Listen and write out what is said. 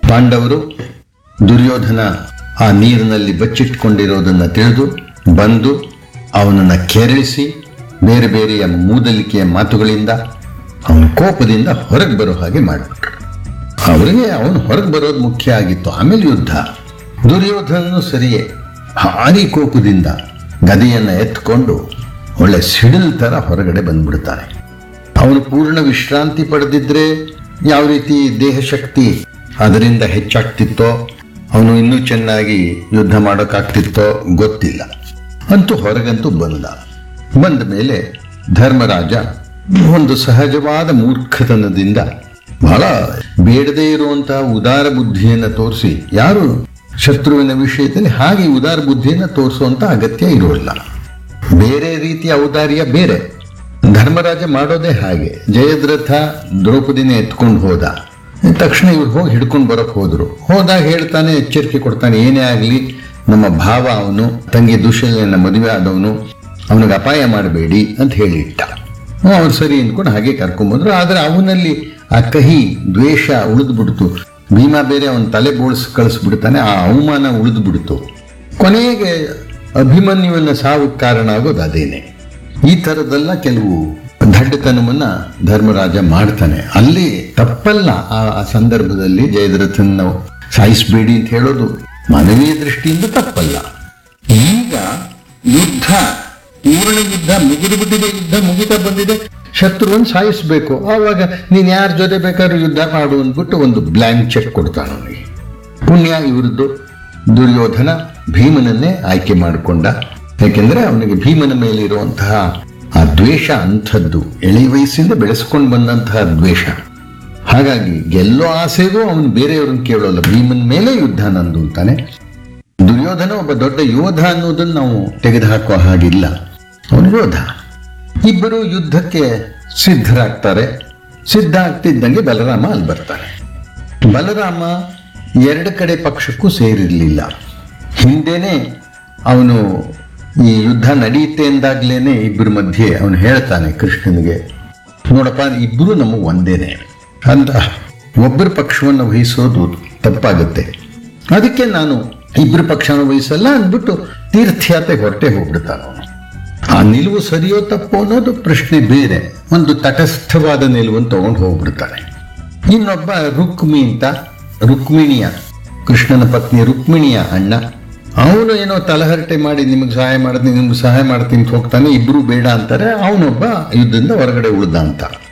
ಪಾಂಡವರು ದುರ್ಯೋಧನ ಆ ನೀರಿನಲ್ಲಿ ಬಚ್ಚಿಟ್ಕೊಂಡಿರೋದನ್ನ ತಿಳಿದು ಬಂದು ಅವನನ್ನ ಕೆರಳಿಸಿ ಬೇರೆ ಬೇರೆಯ ಮೂದಲಿಕೆಯ ಮಾತುಗಳಿಂದ ಅವನ ಕೋಪದಿಂದ ಹೊರಗೆ ಬರೋ ಹಾಗೆ ಮಾಡಿಬಿಟ್ರು ಅವರಿಗೆ ಅವನು ಹೊರಗೆ ಬರೋದು ಮುಖ್ಯ ಆಗಿತ್ತು ಆಮೇಲೆ ಯುದ್ಧ ದುರ್ಯೋಧನನು ಸರಿಯೇ ಭಾರಿ ಕೋಪದಿಂದ ಗದೆಯನ್ನು ಎತ್ಕೊಂಡು ಒಳ್ಳೆ ಸಿಡಿಲ್ ಥರ ಹೊರಗಡೆ ಬಂದ್ಬಿಡ್ತಾನೆ ಅವನು ಪೂರ್ಣ ವಿಶ್ರಾಂತಿ ಪಡೆದಿದ್ರೆ ಯಾವ ರೀತಿ ದೇಹ ಶಕ್ತಿ ಅದರಿಂದ ಹೆಚ್ಚಾಗ್ತಿತ್ತೋ ಅವನು ಇನ್ನೂ ಚೆನ್ನಾಗಿ ಯುದ್ಧ ಮಾಡೋಕ್ಕಾಗ್ತಿತ್ತೋ ಗೊತ್ತಿಲ್ಲ ಅಂತೂ ಹೊರಗಂತೂ ಬಂದ ಬಂದ ಮೇಲೆ ಧರ್ಮರಾಜ ಒಂದು ಸಹಜವಾದ ಮೂರ್ಖತನದಿಂದ ಬಹಳ ಬೇಡದೇ ಇರುವಂತಹ ಉದಾರ ಬುದ್ಧಿಯನ್ನು ತೋರಿಸಿ ಯಾರು ಶತ್ರುವಿನ ವಿಷಯದಲ್ಲಿ ಹಾಗೆ ಉದಾರ ಬುದ್ಧಿಯನ್ನು ತೋರಿಸುವಂತ ಅಗತ್ಯ ಇರೋಲ್ಲ ಬೇರೆ ರೀತಿಯ ಔದಾರ್ಯ ಬೇರೆ ಧರ್ಮರಾಜ ಮಾಡೋದೇ ಹಾಗೆ ಜಯದ್ರಥ ದ್ರೌಪದಿನ ಎತ್ಕೊಂಡು ಹೋದ ತಕ್ಷಣ ಇವ್ರು ಹೋಗಿ ಹಿಡ್ಕೊಂಡು ಬರಕ್ ಹೋದ್ರು ಹೋದಾಗ ಹೇಳ್ತಾನೆ ಎಚ್ಚರಿಕೆ ಕೊಡ್ತಾನೆ ಏನೇ ಆಗಲಿ ನಮ್ಮ ಭಾವ ಅವನು ತಂಗಿ ದುಶ್ಯಲನ ಮದುವೆ ಆದವನು ಅವನಿಗೆ ಅಪಾಯ ಮಾಡಬೇಡಿ ಅಂತ ಹೇಳಿಟ್ಟ ಅವನು ಸರಿ ಅಂದ್ಕೊಂಡು ಹಾಗೆ ಕರ್ಕೊಂಬಂದ್ರು ಆದ್ರೆ ಅವನಲ್ಲಿ ಆ ಕಹಿ ದ್ವೇಷ ಉಳಿದ್ಬಿಡ್ತು ಭೀಮ ಬೇರೆ ಅವನ ತಲೆ ಬೋಳ್ಸಿ ಕಳಿಸ್ಬಿಡ್ತಾನೆ ಆ ಅವಮಾನ ಉಳಿದ್ಬಿಡ್ತು ಕೊನೆಗೆ ಅಭಿಮನ್ಯುವಿನ ಸಾವಿಗೆ ಕಾರಣ ಆಗೋದು ಅದೇನೆ ಈ ಥರದ್ದೆಲ್ಲ ಕೆಲವು ದಡ್ಡತನವನ್ನ ಧರ್ಮರಾಜ ಮಾಡ್ತಾನೆ ಅಲ್ಲಿ ತಪ್ಪಲ್ಲ ಆ ಆ ಸಂದರ್ಭದಲ್ಲಿ ಜಯದ್ರಥನ ಸಾಯಿಸಬೇಡಿ ಅಂತ ಹೇಳೋದು ಮಾನವೀಯ ದೃಷ್ಟಿಯಿಂದ ತಪ್ಪಲ್ಲ ಈಗ ಯುದ್ಧ ಪೂರ್ಣ ಯುದ್ಧ ಮುಗಿದು ಬಿಟ್ಟಿದೆ ಯುದ್ಧ ಮುಗಿತಾ ಬಂದಿದೆ ಶತ್ರುವನ್ನು ಸಾಯಿಸಬೇಕು ಆವಾಗ ನೀನ್ ಯಾರ ಜೊತೆ ಬೇಕಾದ್ರೂ ಯುದ್ಧ ಮಾಡು ಅಂದ್ಬಿಟ್ಟು ಒಂದು ಬ್ಲ್ಯಾಂಕ್ ಚೆಕ್ ಕೊಡ್ತಾನ ಅವನಿಗೆ ಪುಣ್ಯ ಇವ್ರದ್ದು ದುರ್ಯೋಧನ ಭೀಮನನ್ನೇ ಆಯ್ಕೆ ಮಾಡಿಕೊಂಡ ಯಾಕೆಂದ್ರೆ ಅವನಿಗೆ ಭೀಮನ ಮೇಲೆ ಇರುವಂತಹ ಆ ದ್ವೇಷ ಅಂಥದ್ದು ಎಳೆ ವಯಸ್ಸಿಂದ ಬೆಳೆಸ್ಕೊಂಡು ಬಂದಂತಹ ದ್ವೇಷ ಹಾಗಾಗಿ ಗೆಲ್ಲೋ ಆಸೆಗೂ ಅವನು ಬೇರೆಯವ್ರನ್ನ ಕೇಳೋಲ್ಲ ಭೀಮನ ಮೇಲೆ ಯುದ್ಧ ನಂದು ಅಂತಾನೆ ದುರ್ಯೋಧನ ಒಬ್ಬ ದೊಡ್ಡ ಯೋಧ ಅನ್ನೋದನ್ನು ನಾವು ತೆಗೆದುಹಾಕುವ ಹಾಗಿಲ್ಲ ಅವನು ಯೋಧ ಇಬ್ಬರು ಯುದ್ಧಕ್ಕೆ ಸಿದ್ಧರಾಗ್ತಾರೆ ಸಿದ್ಧ ಆಗ್ತಿದ್ದಂಗೆ ಬಲರಾಮ ಅಲ್ಲಿ ಬರ್ತಾನೆ ಬಲರಾಮ ಎರಡು ಕಡೆ ಪಕ್ಷಕ್ಕೂ ಸೇರಿರಲಿಲ್ಲ ಹಿಂದೆನೆ ಅವನು ಈ ಯುದ್ಧ ನಡೆಯುತ್ತೆ ಎಂದಾಗ್ಲೇನೆ ಇಬ್ಬರ ಮಧ್ಯೆ ಅವನು ಹೇಳ್ತಾನೆ ಕೃಷ್ಣನಿಗೆ ನೋಡಪ್ಪ ಇಬ್ಬರು ನಮಗೆ ಒಂದೇನೆ ಅಂತ ಒಬ್ಬರ ಪಕ್ಷವನ್ನು ವಹಿಸೋದು ತಪ್ಪಾಗುತ್ತೆ ಅದಕ್ಕೆ ನಾನು ಇಬ್ಬರ ಪಕ್ಷವನ್ನು ವಹಿಸಲ್ಲ ಅಂದ್ಬಿಟ್ಟು ತೀರ್ಥಯಾತ್ರೆ ಹೊರಟೆ ಹೋಗ್ಬಿಡ್ತಾನ ಅವನು ಆ ನಿಲುವು ಸರಿಯೋ ತಪ್ಪೋ ಅನ್ನೋದು ಪ್ರಶ್ನೆ ಬೇರೆ ಒಂದು ತಟಸ್ಥವಾದ ನಿಲುವನ್ನು ತಗೊಂಡು ಹೋಗ್ಬಿಡ್ತಾನೆ ಇನ್ನೊಬ್ಬ ರುಕ್ಮಿ ಅಂತ ರುಕ್ಮಿಣಿಯ ಕೃಷ್ಣನ ಪತ್ನಿ ರುಕ್ಮಿಣಿಯ ಅಣ್ಣ ಅವನು ಏನೋ ತಲಹರಟೆ ಮಾಡಿ ನಿಮಗೆ ಸಹಾಯ ಮಾಡ್ತೀನಿ ನಿಮ್ಗೆ ಸಹಾಯ ಮಾಡ್ತೀನಿ ಅಂತ ಹೋಗ್ತಾನೆ ಇಬ್ರು ಬೇಡ ಅಂತಾರೆ ಅವನೊಬ್ಬ ಯುದ್ಧದಿಂದ ಹೊರಗಡೆ ಉಳ್ದ ಅಂತ